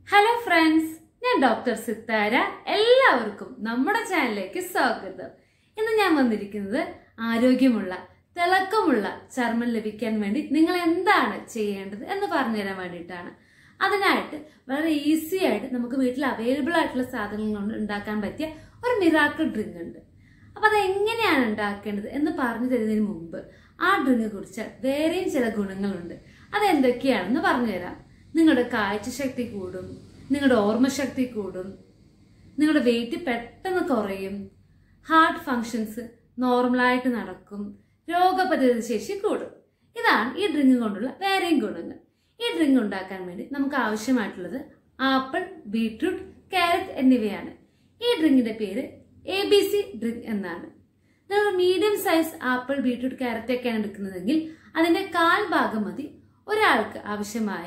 hello friends ഞാൻ doctor Sithara എല്ലാവർക്കും നമ്മുടെ ചാനലിലേക്ക് സ്വാഗതം ഇന്ന് ഞാൻ വന്നിരിക്കുന്നത് ആരോഗ്യമുള്ള തിളക്കമുള്ള ചർമ്മം ലഭിക്കാൻ വേണ്ടി നിങ്ങൾ എന്താണ് ചെയ്യേണ്ടത് എന്ന് പറഞ്ഞുതരാൻ വേണ്ടിയിട്ടാണ് അതിനായിട്ട് വളരെ ഈസി ആയിട്ട് നമുക്ക് വീട്ടിൽ അവൈലബിൾ ആയിട്ടുള്ള സാധനങ്ങൾ കൊണ്ട് ഉണ്ടാക്കാൻ പറ്റിയ ഒരു മിറാക്കിൾ ഡ്രിങ്ക് ഉണ്ട് അപ്പൊ അത് എങ്ങനെയാണ് ഉണ്ടാക്കേണ്ടത് എന്ന് പറഞ്ഞു തരുന്നതിന് മുമ്പ് ആ ഡ്രിങ്ക് കുറിച്ച് വേറെയും ചില ഗുണങ്ങളുണ്ട് അത് എന്തൊക്കെയാണെന്ന് പറഞ്ഞുതരാം നിങ്ങളുടെ കാഴ്ചശക്തി കൂടും നിങ്ങളുടെ ഓർമ്മശക്തി കൂടും നിങ്ങളുടെ വെയിറ്റ് പെട്ടെന്ന് കുറയും ഹാർട്ട് ഫങ്ഷൻസ് നോർമലായിട്ട് നടക്കും രോഗപ്രതിരോധ ശേഷി കൂടും ഇതാണ് ഈ ഡ്രിങ്ക് കൊണ്ടുള്ള വേറെയും ഗുണങ്ങൾ ഈ ഡ്രിങ്ക് ഉണ്ടാക്കാൻ വേണ്ടി നമുക്ക് ആവശ്യമായിട്ടുള്ളത് ആപ്പിൾ ബീട്രൂട്ട് ക്യാരറ്റ് എന്നിവയാണ് ഈ ഡ്രിങ്കിന്റെ പേര് എ ബി സി ഡ്രിങ്ക് എന്നാണ് നിങ്ങൾ medium size apple beetroot carrot ഒക്കെയാണ് എടുക്കുന്നതെങ്കിൽ അതിന്റെ കാൽ ഭാഗം മതി ഒരാൾക്ക് ആവശ്യമായ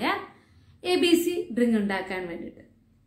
എ ബി സി ഡ്രിങ്ക് ഉണ്ടാക്കാൻ വേണ്ടിയിട്ട്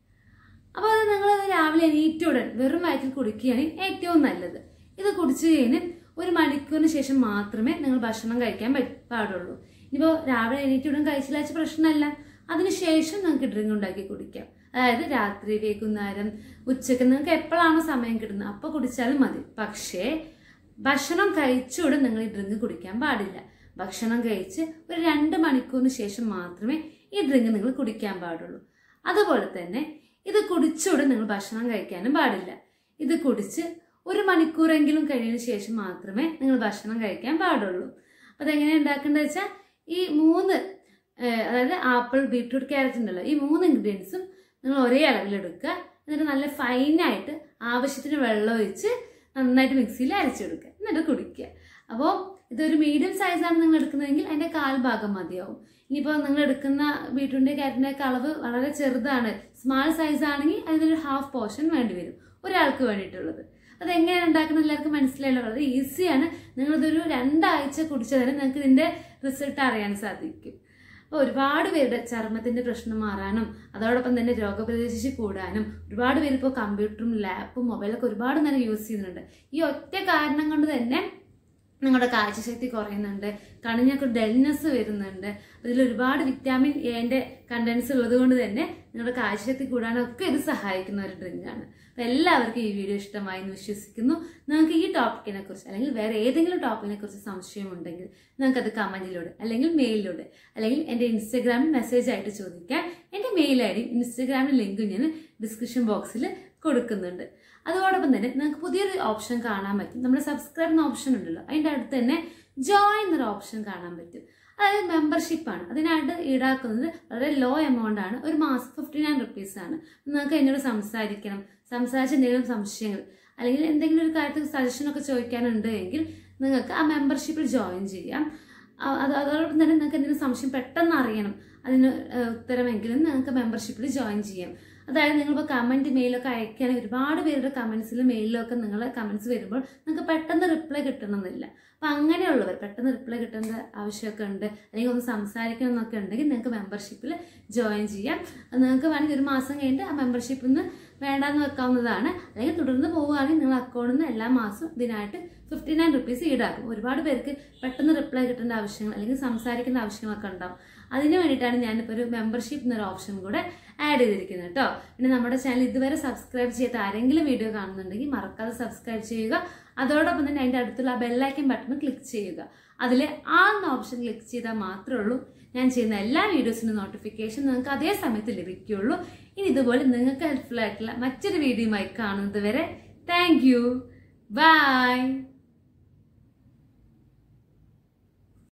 അപ്പോൾ അത് നിങ്ങൾ രാവിലെ എണീറ്റുടൻ വെറും വയറ്റിൽ കുടിക്കുകയാണെങ്കിൽ ഏറ്റവും നല്ലത് ഇത് കുടിച്ചു കഴിഞ്ഞ് ഒരു മണിക്കൂറിന് ശേഷം മാത്രമേ നിങ്ങൾ ഭക്ഷണം കഴിക്കാൻ പറ്റ- പാടുള്ളൂ ഇനിയിപ്പോൾ രാവിലെ എണീറ്റുടൻ കഴിച്ചില്ല വെച്ച പ്രശ്നമല്ല അതിനുശേഷം നിങ്ങൾക്ക് ഡ്രിങ്ക് ഉണ്ടാക്കി കുടിക്കാം അതായത് രാത്രി വൈകുന്നേരം ഉച്ചക്ക് നിങ്ങൾക്ക് എപ്പോഴാണോ സമയം കിട്ടുന്നത് അപ്പോൾ കുടിച്ചാലും മതി പക്ഷേ ഭക്ഷണം കഴിച്ചുകൂടെ നിങ്ങൾ ഈ ഡ്രിങ്ക് കുടിക്കാൻ പാടില്ല ഭക്ഷണം കഴിച്ച് ഒരു രണ്ട് മണിക്കൂറിന് ശേഷം മാത്രമേ ഈ ഡ്രിങ്ക് നിങ്ങൾ കുടിക്കാൻ പാടുള്ളൂ അതുപോലെ തന്നെ ഇത് കുടിച്ചുകൂടെ നിങ്ങൾ ഭക്ഷണം കഴിക്കാനും പാടില്ല ഇത് കുടിച്ച് ഒരു മണിക്കൂറെങ്കിലും കഴിഞ്ഞതിന് ശേഷം മാത്രമേ നിങ്ങൾ ഭക്ഷണം കഴിക്കാൻ പാടുള്ളൂ അപ്പോൾ അതെങ്ങനെ ഉണ്ടാക്കേണ്ടത് വെച്ചാൽ ഈ മൂന്ന് ഏഹ്, അതായത് ആപ്പിൾ ബീട്രൂട്ട് ക്യാരറ്റ് ഉണ്ടല്ലോ ഈ മൂന്ന് ഇൻഗ്രീഡിയൻസും നിങ്ങൾ ഒരേ അളവിലെടുക്കുക എന്നിട്ട് നല്ല ഫൈനായിട്ട് ആവശ്യത്തിന് വെള്ളം ഒഴിച്ച് നന്നായിട്ട് മിക്സിയിൽ അരച്ചെടുക്കുക എന്നിട്ട് കുടിക്കുക അപ്പോൾ ഇതൊരു മീഡിയം സൈസാണ് നിങ്ങൾ എടുക്കുന്നതെങ്കിൽ അതിൻ്റെ കാൽ ഭാഗം മതിയാവും ഇനിയിപ്പോൾ നിങ്ങൾ എടുക്കുന്ന ബീട്രൂട്ടിൻ്റെ ക്യാരറ്റിൻ്റെ ഒക്കെ അളവ് വളരെ ചെറുതാണ് സ്മാൾ സൈസ് ആണെങ്കിൽ അതിനൊരു ഹാഫ് പോർഷൻ വേണ്ടി വരും ഒരാൾക്ക് വേണ്ടിയിട്ടുള്ളത് അത് എങ്ങനെയാണ് ഉണ്ടാക്കുന്നത് എല്ലാവർക്കും മനസ്സിലായല്ലോ വളരെ ഈസിയാണ് നിങ്ങളിതൊരു രണ്ടാഴ്ച കുടിച്ചാൽ തന്നെ നിങ്ങൾക്ക് ഇതിൻ്റെ റിസൾട്ട് അറിയാൻ സാധിക്കും അപ്പോൾ ഒരുപാട് പേരുടെ ചർമ്മത്തിന്റെ പ്രശ്നം മാറാനും അതോടൊപ്പം തന്നെ രോഗപ്രതിരോധശേഷി കൂടാനും ഒരുപാട് പേര് ഇപ്പോൾ കമ്പ്യൂട്ടറും ലാപ്പും മൊബൈലൊക്കെ ഒരുപാട് നേരം യൂസ് ചെയ്യുന്നുണ്ട് ഈ ഒറ്റ കാരണം കൊണ്ട് തന്നെ നിങ്ങളുടെ കാഴ്ചശക്തി കുറയുന്നുണ്ട് കണ്ണിനൊക്കെ ഡെൽനെസ് വരുന്നുണ്ട് ഇതിൽ ഒരുപാട് വിറ്റാമിൻ എന്റെ കണ്ടൻസ് ഉള്ളത് കൊണ്ട് തന്നെ നിങ്ങളുടെ കാഴ്ചശക്തി കൂടാനൊക്കെ ഇത് സഹായിക്കുന്ന ഒരു ഡ്രിങ്കാണ് അപ്പൊ എല്ലാവർക്കും ഈ വീഡിയോ ഇഷ്ടമായി എന്ന് വിശ്വസിക്കുന്നു നിങ്ങൾക്ക് ഈ ടോപ്പിക്കിനെ കുറിച്ച് അല്ലെങ്കിൽ വേറെ ഏതെങ്കിലും ടോപ്പിക്കിനെ കുറിച്ച് സംശയമുണ്ടെങ്കിൽ നിങ്ങൾക്ക് അത് കമന്റിലൂടെ അല്ലെങ്കിൽ മെയിലിലൂടെ അല്ലെങ്കിൽ എൻ്റെ ഇൻസ്റ്റാഗ്രാമിൽ മെസ്സേജ് ആയിട്ട് ചോദിക്കാം എൻ്റെ മെയിൽ ഐ ഡിയും ഇൻസ്റ്റാഗ്രാമിൽ ലിങ്കും ഞാൻ ഡിസ്ക്രിപ്ഷൻ ബോക്സിൽ കൊടുക്കുന്നുണ്ട് അതോടൊപ്പം തന്നെ നിങ്ങൾക്ക് പുതിയൊരു ഓപ്ഷൻ കാണാൻ പറ്റും നമ്മുടെ സബ്സ്ക്രൈബ് എന്ന ഓപ്ഷൻ ഉണ്ടല്ലോ അതിൻ്റെ അടുത്ത് തന്നെ ജോയിൻ എന്നൊരു ഓപ്ഷൻ കാണാൻ പറ്റും അതായത് മെമ്പർഷിപ്പ് ആണ് അതിനായിട്ട് ഈടാക്കുന്നത് വളരെ ലോ എമൗണ്ട് ആണ് ഒരു മാസം ഫിഫ്റ്റി നയൻ റുപ്പീസ് ആണ് നിങ്ങൾക്ക് എന്നോട് സംസാരിക്കണം സംസാരിച്ച എന്തെങ്കിലും സംശയങ്ങൾ അല്ലെങ്കിൽ എന്തെങ്കിലും ഒരു കാര്യത്തിൽ സജഷനൊക്കെ ചോദിക്കാനുണ്ട് എങ്കിൽ നിങ്ങൾക്ക് ആ മെമ്പർഷിപ്പിൽ ജോയിൻ ചെയ്യാം ആ- അത് അതോടൊപ്പം തന്നെ നിങ്ങൾക്ക് എന്തെങ്കിലും സംശയം പെട്ടെന്ന് അറിയണം അതിന് ഏഹ്, ഉത്തരമെങ്കിലും നിങ്ങൾക്ക് മെമ്പർഷിപ്പിൽ ജോയിൻ ചെയ്യാം അതായത് നിങ്ങളിപ്പോൾ കമൻറ്റ് മെയിലൊക്കെ അയക്കുകയാണെങ്കിൽ ഒരുപാട് പേരുടെ കമൻസിലും മെയിലിലും ഒക്കെ നിങ്ങളെ കമൻസ് വരുമ്പോൾ നിങ്ങൾക്ക് പെട്ടെന്ന് റിപ്ലൈ കിട്ടണമെന്നില്ല അപ്പം അങ്ങനെയുള്ളവർ പെട്ടെന്ന് റിപ്ലൈ കിട്ടേണ്ട ആവശ്യമൊക്കെ ഉണ്ട് അല്ലെങ്കിൽ ഒന്ന് സംസാരിക്കണം എന്നൊക്കെ ഉണ്ടെങ്കിൽ നിങ്ങൾക്ക് മെമ്പർഷിപ്പിൽ ജോയിൻ ചെയ്യാം അത് നിങ്ങൾക്ക് വേണമെങ്കിൽ ഒരു മാസം കഴിഞ്ഞിട്ട് ആ മെമ്പർഷിപ്പിൽ നിന്ന് വേണ്ടാന്ന് വെക്കാവുന്നതാണ് അല്ലെങ്കിൽ തുടർന്ന് പോവുകയാണെങ്കിൽ നിങ്ങൾ അക്കൗണ്ടിൽ നിന്ന് എല്ലാ മാസവും ഇതിനായിട്ട് ഫിഫ്റ്റി നയൻ റുപ്പീസ് ഈടാക്കും ഒരുപാട് പേർക്ക് പെട്ടെന്ന് റിപ്ലൈ കിട്ടേണ്ട ആവശ്യങ്ങൾ അല്ലെങ്കിൽ സംസാരിക്കേണ്ട ആവശ്യങ്ങളൊക്കെ ഉണ്ടാവും അതിന് വേണ്ടിയിട്ടാണ് ഞാനിപ്പോൾ ഒരു മെമ്പർഷിപ്പ് എന്നൊരു ഓപ്ഷൻ കൂടെ ആഡ് ചെയ്തിരിക്കുന്നത് കേട്ടോ പിന്നെ നമ്മുടെ ചാനൽ ഇതുവരെ സബ്സ്ക്രൈബ് ചെയ്യാത്ത ആരെങ്കിലും വീഡിയോ കാണുന്നുണ്ടെങ്കിൽ മറക്കാതെ സബ്സ്ക്രൈബ് ചെയ്യുക അതോടൊപ്പം തന്നെ അതിൻ്റെ അടുത്തുള്ള ആ ബെല്ലൈക്കൻ ബട്ടൺ ക്ലിക്ക് ചെയ്യുക അതിൽ ആ എന്ന ഓപ്ഷൻ ക്ലിക്ക് ചെയ്താൽ മാത്രമേ ഉള്ളൂ ഞാൻ ചെയ്യുന്ന എല്ലാ വീഡിയോസിൻ്റെ നോട്ടിഫിക്കേഷൻ നിങ്ങൾക്ക് അതേ സമയത്ത് ലഭിക്കുകയുള്ളൂ ഇനി ഇതുപോലെ നിങ്ങൾക്ക് ഹെൽപ്ഫുൾ ആയിട്ടുള്ള മറ്റൊരു വീഡിയോയുമായി കാണുന്നത് വരെ താങ്ക് യു ബൈ